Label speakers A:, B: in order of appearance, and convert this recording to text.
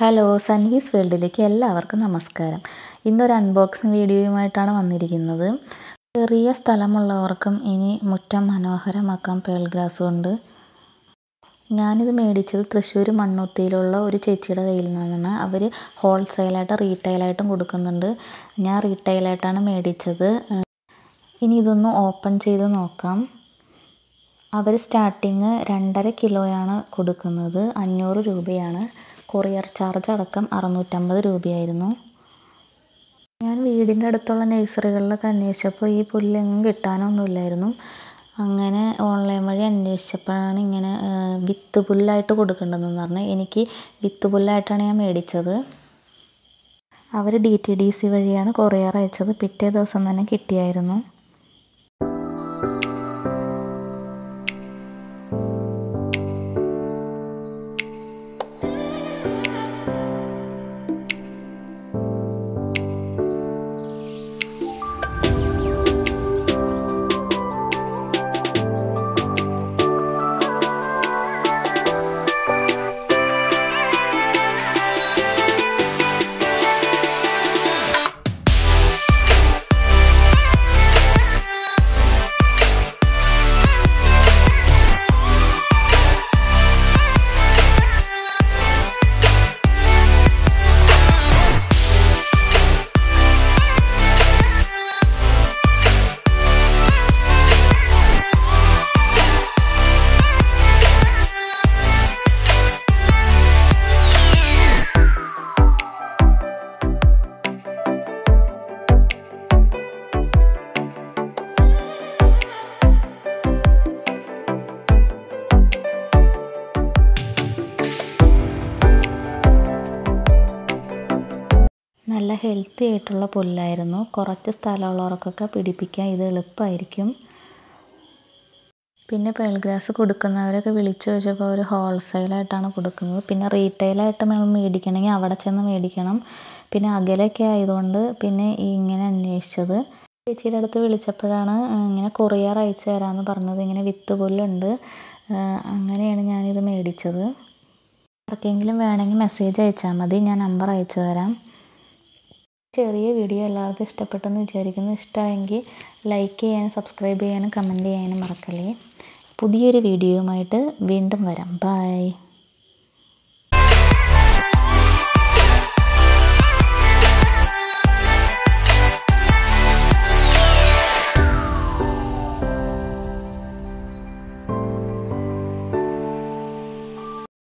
A: hello സൻവീസ് വേൾഡിലേക്ക് എല്ലാവർക്കും നമസ്കാരം ഇന്നൊരു അൺബോക്സിങ് വീഡിയോയുമായിട്ടാണ് വന്നിരിക്കുന്നത് ചെറിയ സ്ഥലമുള്ളവർക്കും ഇനി മുറ്റം മനോഹരമാക്കാം പേൾ ഗ്ലാസ് കൊണ്ട് ഞാനിത് മേടിച്ചത് തൃശ്ശൂർ മണ്ണുത്തിയിലുള്ള ഒരു ചേച്ചിയുടെ കയ്യിൽ നിന്നാണ് അവർ ഹോൾസെയിലായിട്ട് റീറ്റെയിലായിട്ടും കൊടുക്കുന്നുണ്ട് ഞാൻ റീറ്റെയിലായിട്ടാണ് മേടിച്ചത് ഇനി ഇതൊന്ന് ഓപ്പൺ ചെയ്ത് നോക്കാം അവർ സ്റ്റാർട്ടിങ് രണ്ടര കിലോയാണ് കൊടുക്കുന്നത് അഞ്ഞൂറ് രൂപയാണ് കൊറിയർ ചാർജ് അടക്കം അറുന്നൂറ്റമ്പത് രൂപയായിരുന്നു ഞാൻ വീടിൻ്റെ അടുത്തുള്ള നഴ്സറികളിലൊക്കെ അന്വേഷിച്ചപ്പോൾ ഈ പുല്ലെങ്ങും കിട്ടാനൊന്നുമില്ലായിരുന്നു അങ്ങനെ ഓൺലൈൻ വഴി അന്വേഷിച്ചപ്പോഴാണ് ഇങ്ങനെ വിത്ത് പുല്ലായിട്ട് കൊടുക്കേണ്ടതെന്ന് പറഞ്ഞ് എനിക്ക് വിത്ത് പുല്ലായിട്ടാണ് ഞാൻ മേടിച്ചത് അവർ ഡി ടി ഡി സി വഴിയാണ് കൊറിയർ അയച്ചത് പിറ്റേ ദിവസം തന്നെ കിട്ടിയായിരുന്നു നല്ല ഹെൽത്തി ആയിട്ടുള്ള പുല്ലായിരുന്നു കുറച്ച് സ്ഥലമുള്ളവർക്കൊക്കെ പിടിപ്പിക്കാൻ ഇത് എളുപ്പമായിരിക്കും പിന്നെ പേൾ ഗ്രാസ് കൊടുക്കുന്നവരൊക്കെ വിളിച്ചു ചോദിച്ചപ്പോൾ അവർ ഹോൾസെയിലായിട്ടാണ് കൊടുക്കുന്നത് പിന്നെ റീറ്റെയിലായിട്ട് മേടിക്കണമെങ്കിൽ അവിടെ ചെന്ന് മേടിക്കണം പിന്നെ അകലെയൊക്കെ ആയതുകൊണ്ട് പിന്നെ ഇങ്ങനെ അന്വേഷിച്ചത് ചേച്ചിയുടെ അടുത്ത് വിളിച്ചപ്പോഴാണ് ഇങ്ങനെ കൊറിയർ അയച്ചു തരാമെന്ന് പറഞ്ഞത് ഇങ്ങനെ വിത്ത് പുല്ലുണ്ട് അങ്ങനെയാണ് ഞാനിത് മേടിച്ചത് ആർക്കെങ്കിലും വേണമെങ്കിൽ മെസ്സേജ് അയച്ചാൽ മതി ഞാൻ നമ്പർ അയച്ചു തരാം ചെറിയ വീഡിയോ എല്ലാവർക്കും ഇഷ്ടപ്പെട്ടെന്ന് വിചാരിക്കുന്നു ഇഷ്ടമായെങ്കിൽ ലൈക്ക് ചെയ്യാനും സബ്സ്ക്രൈബ് ചെയ്യാനും കമൻറ്റ് ചെയ്യാനും മറക്കല്ലേ പുതിയൊരു വീഡിയോയുമായിട്ട് വീണ്ടും വരാം ബൈ